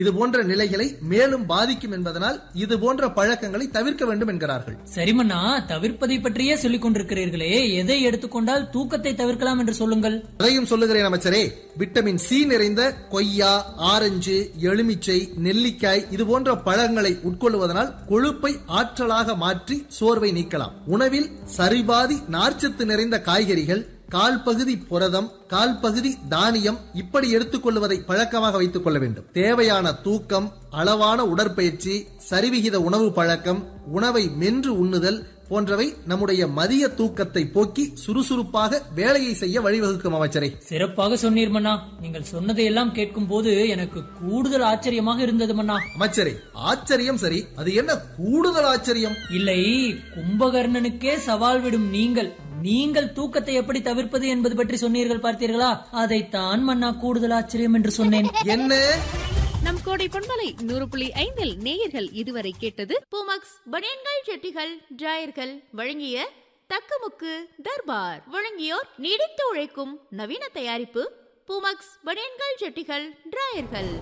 இது போன்ற நிலைகளை மேலும் பாதிக்கும் என்பதனால் இது போன்ற பழக்கங்களை தவிர்க்க வேண்டும் என்கிறார்கள் சரிமண்ணா தவிர்ப்பதை பற்றியே சொல்லிக் கொண்டிருக்கிறீர்களே எதை எடுத்துக்கொண்டால் தூக்கத்தை தவிர்க்கலாம் என்று சொல்லுங்கள் அதையும் சொல்லுகிறேன் அமைச்சரே விட்டமின் சி நிறைந்த கொய்யா ஆரஞ்சு எலுமிச்சை நெல்லிக்காய் இது போன்ற பழங்களை உட்கொள்வதனால் கொழுப்பை ஆற்றலாக மாற்றி சோர்வை நீக்கலாம் உணவில் சரிபாதி நார்ச்சத்து நிறைந்த காய்கறிகள் கால் பகுதி புரதம் கால் பகுதி தானியம் இப்படி எடுத்துக்கொள்வதை பழக்கமாக வைத்துக் கொள்ள வேண்டும் தேவையான தூக்கம் அளவான உடற்பயிற்சி சரிவிகித உணவு பழக்கம் உணவை மென்று உண்ணுதல் போன்றவை நம்முடைய மதிய தூக்கத்தை போக்கி சுறுசுறுப்பாக வேலையை செய்ய வழிவகுக்கும் அமைச்சரே சிறப்பாக சொன்னீர் மன்னா நீங்கள் சொன்னதையெல்லாம் கேட்கும் போது எனக்கு கூடுதல் ஆச்சரியமாக இருந்தது மன்னா அமைச்சரே ஆச்சரியம் சரி அது என்ன கூடுதல் ஆச்சரியம் இல்லை கும்பகர்ணனுக்கே சவால் விடும் நீங்கள் நீங்கள் தூக்கத்தை எப்படி தவிர்ப்பது என்பது பற்றி சொன்னீர்கள் பார்த்தீர்களா அதைத்தான் மன்னா கூடுதல் ஆச்சரியம் என்று சொன்னேன் என்ன நம் கோடை பொன்மலை நூறு புள்ளி ஐந்தில் நேயர்கள் இதுவரை கேட்டது பூமக்ஸ் பனியன்கள் செட்டிகள் டிராயர்கள் வழங்கிய தக்கமுக்கு தர்பார் வழங்கியோர் நீடித்து உழைக்கும் நவீன தயாரிப்பு பூமக்ஸ் பனியன்கள் செட்டிகள் டிராயர்கள்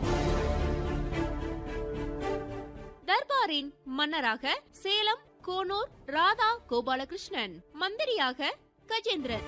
தர்பாரின் மன்னராக சேலம் கோனூர் ராதா கோபாலகிருஷ்ணன் மந்திரியாக கஜேந்திரன்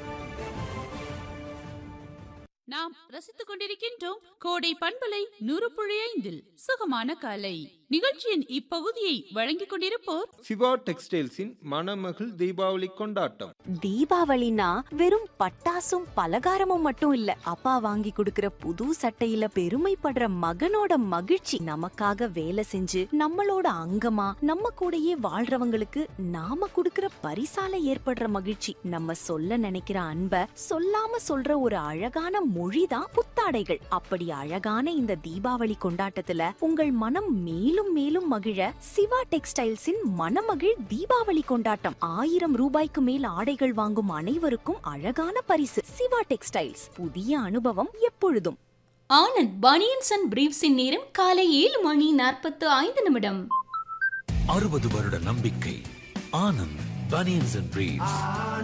நாம் ரசித்துக் கொண்டிருக்கின்றோம் கோடை பண்பலை நூறு புள்ளி ஐந்தில் சுகமான காலை நிகழ்ச்சியின் இப்பகுதியை வழங்கிக் கொண்டிருப்போர் சிவா டெக்ஸ்டைல்ஸின் மணமகள் தீபாவளி கொண்டாட்டம் தீபாவளினா வெறும் பட்டாசும் பலகாரமும் மட்டும் இல்ல அப்பா வாங்கி கொடுக்கிற புது சட்டையில பெருமைப்படுற மகனோட மகிழ்ச்சி நமக்காக வேலை செஞ்சு நம்மளோட அங்கமா நம்ம கூடயே வாழ்றவங்களுக்கு நாம கொடுக்கிற பரிசால ஏற்படுற மகிழ்ச்சி நம்ம சொல்ல நினைக்கிற அன்ப சொல்லாம சொல்ற ஒரு அழகான மொழிதான் புத்தாடைகள் அப்படி அழகான இந்த தீபாவளி கொண்டாட்டத்துல உங்கள் மனம் மேலும் மேலும் மகிழ சிவா டெக்ஸ்டைல்ஸின் மனமகிழ் தீபாவளி கொண்டாட்டம் ஆயிரம் ரூபாய்க்கு மேல் ஆடைகள் வாங்கும் அனைவருக்கும் அழகான பரிசு சிவா டெக்ஸ்டைல்ஸ் புதிய அனுபவம் எப்பொழுதும் ஆனந்த் பனியன்ஸ் அண்ட் பிரீவ்ஸின் நேரம் காலை ஏழு மணி நாற்பத்து ஐந்து நிமிடம் அறுபது வருட நம்பிக்கை ஆனந்த் பனியன்ஸ் அண்ட் பிரீவ்ஸ்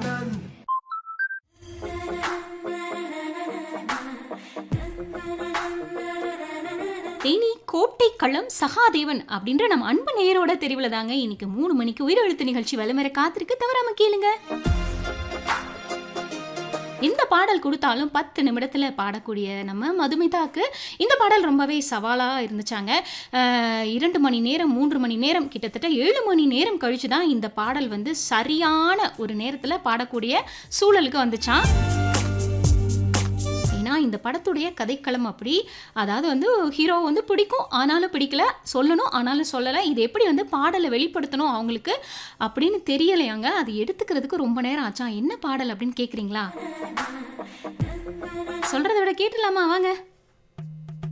தேனி கோட்டை களம் சகாதேவன் அப்படின்ற நம்ம அன்பு நேயரோட தெரிவுல தாங்க இன்னைக்கு மூணு மணிக்கு உயிரெழுத்து நிகழ்ச்சி வலமர காத்திருக்கு தவறாம கேளுங்க எந்த பாடல் கொடுத்தாலும் பத்து நிமிடத்துல பாடக்கூடிய நம்ம மதுமிதாக்கு இந்த பாடல் ரொம்பவே சவாலா இருந்துச்சாங்க அஹ், இரண்டு மணி நேரம் மூன்று மணி நேரம் கிட்டத்தட்ட ஏழு மணி நேரம் கழிச்சு தான் இந்த பாடல் வந்து சரியான ஒரு நேரத்துல பாடக்கூடிய சூழலுக்கு வந்துச்சான் ஏன்னா இந்த படத்துடைய கதைக்களம் அப்படி அதாவது வந்து ஹீரோ வந்து பிடிக்கும் ஆனாலும் பிடிக்கல சொல்லணும் ஆனாலும் சொல்லலை இது எப்படி வந்து பாடலை வெளிப்படுத்தணும் அவங்களுக்கு அப்படின்னு தெரியலையாங்க அது எடுத்துக்கிறதுக்கு ரொம்ப நேரம் ஆச்சா என்ன பாடல் அப்படின்னு கேட்குறீங்களா சொல்கிறத விட கேட்டுலாமா வாங்க